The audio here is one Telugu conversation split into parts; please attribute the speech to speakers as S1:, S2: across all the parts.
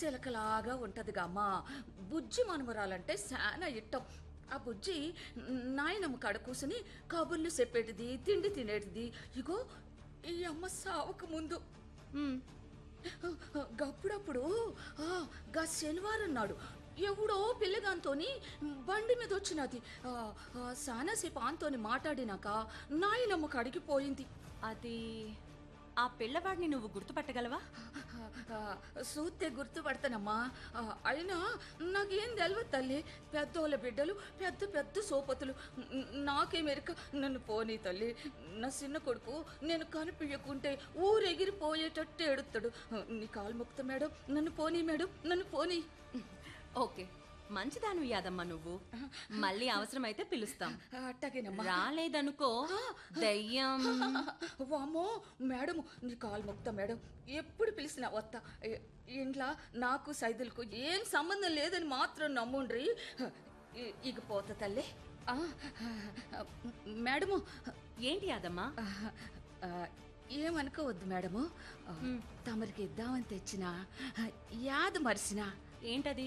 S1: సిలకలాగా ఉంటదిగా అమ్మా బుజ్జి మనమరాలంటే శానా ఇట్టం ఆ బుజ్జి నాయనమ్మ కాడ కూసుని కబుర్లు చెప్పేటిది తిండి తినేటిది ఇగో ఈ అమ్మ సావక ముందు
S2: ఉమ్,
S1: గప్పుడప్పుడు ఆ, గా శనివారం నాడు ఎవడో పిల్లగాంతోని బండి మీద వచ్చినది ఆ, ఆ, సానాసేపు ఆంతోని మాట్లాడినాక నాయనమ్మ కాడికి పోయింది
S2: అది ఆ పిల్లవాడిని నువ్వు గుర్తుపట్టగలవా
S1: ఆ, సూత్తే గుర్తుపడతానమ్మా ఆ, అయినా నాకేం తెలియదు తల్లి పెద్దోళ్ళ బిడ్డలు పెద్ద పెద్ద సోపతులు న- నాకే మెరక నన్ను పోనీ తల్లి నా చిన్న కొడుకు నేను కనిపించకుంటే ఊరెగిరిపోయేటట్టు ఎడుతాడు నీ కాలు ముక్త మేడం నన్ను పోనీ మేడం నన్ను పోనీ
S2: ఓకే మంచిదాను యాదమ్మా నువ్వు మళ్ళీ అవసరమైతే పిలుస్తాం
S1: అట్టగేనమ్మా
S2: రాలేదనుకో దయ్యం
S1: వామ్మో మేడం నీ కాలు మొక్తా మేడం ఎప్పుడు పిలిచినా వస్తా ఇ- ఇంట్లో నాకు సైదులకు ఏం సంబంధం లేదని మాత్రం నమ్ముండ్రి ఇ- ఇక పోతా తల్లి ఆ, మేడము
S2: ఏంటి యాదమ్మా
S1: ఆ, ఏమనుకోవద్దు మేడము ఆ, తమరికి ఇద్దామని తెచ్చిన యాద మరిసిన
S2: ఏంటది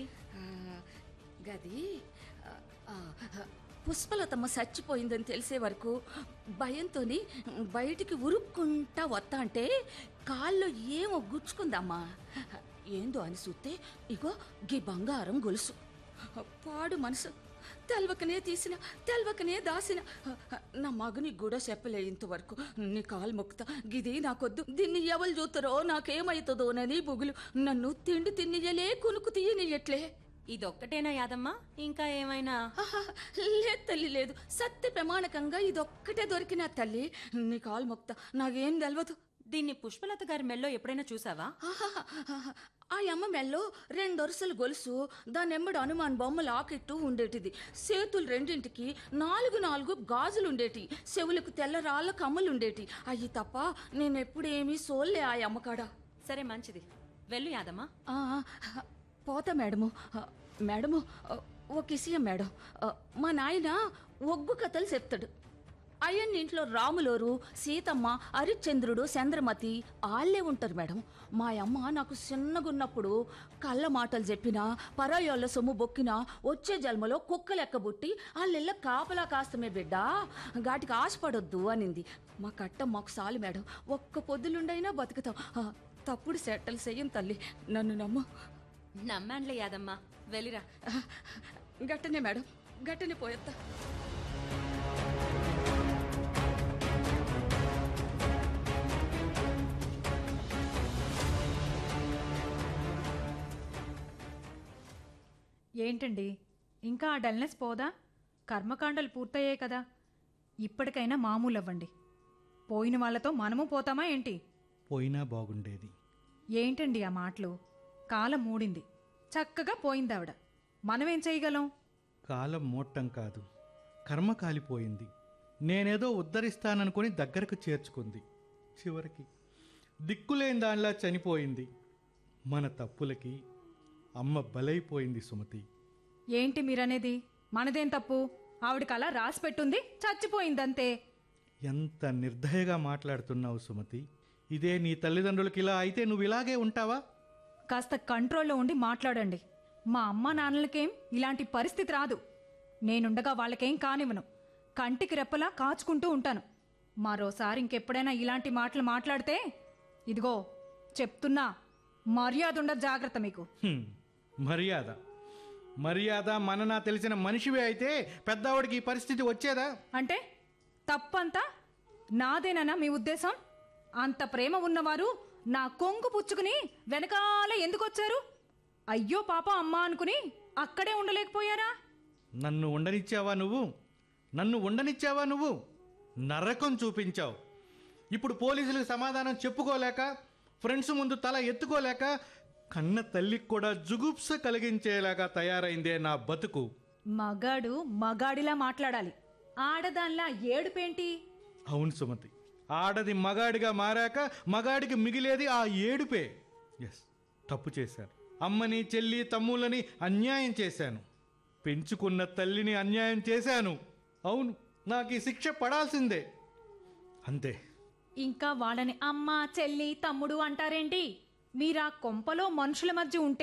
S1: గది ఆ, ఆ, పుష్పలతమ్మ చచ్చిపోయిందని తెలిసే వరకు భయంతోని బయటికి ఉరుక్కుంటా వత్తా అంటే కాల్లో ఏమో గుచ్చుకుందమ్మా ఏందో అని చూస్తే ఇగో గీ బంగారం గొలుసు పాడు మనసు తెల్వకనే తీసిన తెల్వకనే దాసిన నా మగని కూడా చెప్పలే ఇంతవరకు నీ కాలు మొక్కుతా గిది నాకొద్దు దీన్ని ఎవరు చూస్తారో నాకేమైతుందోనని బుగులు నన్ను తిండి తిన్నియలే కునుకు తీయనియట్లే
S2: ఇదొక్కటేనా యాదమ్మా ఇంకా ఏమైనా
S1: ఆహా, లేదు తల్లి లేదు సత్య ప్రమాణకంగా ఇదొక్కటే దొరికిన తల్లి నీ కాలు మొక్తా నాకేం తెలవదు
S2: దీన్ని పుష్పలత గారి మెల్లో ఎప్పుడైనా చూసావా
S1: ఆహాహాహా. ఆ అమ్మ మెల్లో రెండొరుసలు గొలుసు దానెమ్మడు హనుమాన్ బొమ్మ లాకెట్టు ఉండేటిది సేతులు రెండింటికి నాలుగు నాలుగు గాజులు ఉండేటి చెవులకు తెల్ల రాళ్ళ కమ్మలు ఉండేటి అయ్యి తప్ప నేనెప్పుడేమీ సోల్లే ఆ అమ్మకాడ
S2: సరే మంచిది వెళ్ళు యాదమ్మా
S1: ఆ, పోతా మేడము ఆ, మేడము ఆ, ఒక విషయం మేడం ఆ, మా నాయన ఒగ్గు కథలు చెప్తాడు అయ్యన్న ఇంట్లో రాములోరు సీతమ్మ హరిశ్చంద్రుడు చంద్రమతి ఆళ్ళే ఉంటారు మేడం మా అమ్మ నాకు చిన్నగున్నప్పుడు కళ్ళ మాటలు చెప్పినా పరాయోళ్ళ సొమ్ము బొక్కినా వచ్చే జన్మలో కుక్క లెక్కబుట్టి వాళ్ళెల్ల కాపలా కాస్తమే బిడ్డ గాటికి ఆశపడొద్దు అనింది మా కట్ట మాకు సాలు మేడం ఒక్క పొద్దులుండైనా బతుకుతాం ఆ, తప్పుడు సెట్టలు చెయ్యం తల్లి నన్ను నమ్ము
S2: నమ్మాన్లే యాదమ్మా వెళ్ళిరా
S1: గట్టనే మేడం గట్టనే పోయేత్తా
S3: ఏంటండి ఇంకా ఆ డల్నెస్ పోదా కర్మకాండలు పూర్తయ్యాయి కదా ఇప్పటికైనా మామూలు అవ్వండి పోయిన వాళ్ళతో మనము పోతామా ఏంటి
S4: పోయినా బాగుండేది
S3: ఏంటండి ఆ మాటలు కాలం మూడింది చక్కగా పోయిందావిడ మనమేం చేయగలం
S4: కాలం మోట్టం కాదు కర్మ కాలిపోయింది నేనేదో ఉద్ధరిస్తాననుకుని దగ్గరకు చేర్చుకుంది చివరికి దిక్కులేని దానిలా చనిపోయింది మన తప్పులకి అమ్మ బలైపోయింది సుమతి
S3: ఏంటి మీరనేది మనదేం తప్పు ఆవిడకి అలా రాసి పెట్టుంది చచ్చిపోయిందంతే
S4: ఎంత నిర్దయగా మాట్లాడుతున్నావు సుమతి ఇదే నీ తల్లిదండ్రులకి ఇలా అయితే నువ్వు ఇలాగే ఉంటావా
S3: కాస్త కంట్రోల్లో ఉండి మాట్లాడండి మా అమ్మ నాన్నలకేం ఇలాంటి పరిస్థితి రాదు నేనుండగా వాళ్ళకేం కానివ్వను కంటికి రెప్పలా కాచుకుంటూ ఉంటాను మరోసారి ఇంకెప్పుడైనా ఇలాంటి మాటలు మాట్లాడితే ఇదిగో చెప్తున్నా మర్యాద ఉండదు జాగ్రత్త మీకు
S4: హ్మ్, మర్యాద మర్యాద మననా తెలిసిన మనిషివే అయితే పెద్దవాడికి ఈ పరిస్థితి వచ్చేదా
S3: అంటే తప్పంతా నాదేనా మీ ఉద్దేశం అంత ప్రేమ ఉన్నవారు నా కొంగు పుచ్చుకుని వెనకాలే ఎందుకొచ్చారు అయ్యో పాప అమ్మా అనుకుని అక్కడే ఉండలేకపోయారా
S4: నన్ను ఉండనిచ్చావా నువ్వు నన్ను ఉండనిచ్చావా నువ్వు నరకం చూపించావు ఇప్పుడు పోలీసులకు సమాధానం చెప్పుకోలేక ఫ్రెండ్స్ ముందు తల ఎత్తుకోలేక కన్న తల్లికి కూడా జుగుప్స కలిగించేలాగా తయారైందే నా బతుకు
S3: మగాడు మగాడిలా మాట్లాడాలి ఆడదాన్లా ఏడుపేంటి
S4: అవును సుమతి ఆడది మగాడిగా మారాక మగాడికి మిగిలేది ఆ ఏడుపే ఎస్ తప్పు చేశాను అమ్మని చెల్లి తమ్ముళ్ళని అన్యాయం చేశాను పెంచుకున్న తల్లిని అన్యాయం చేశాను అవును నాకు ఈ శిక్ష పడాల్సిందే అంతే
S3: ఇంకా వాళ్ళని అమ్మ చెల్లి తమ్ముడు అంటారేంటి మీరా కొంపలో మనుషుల మధ్య ఉంటే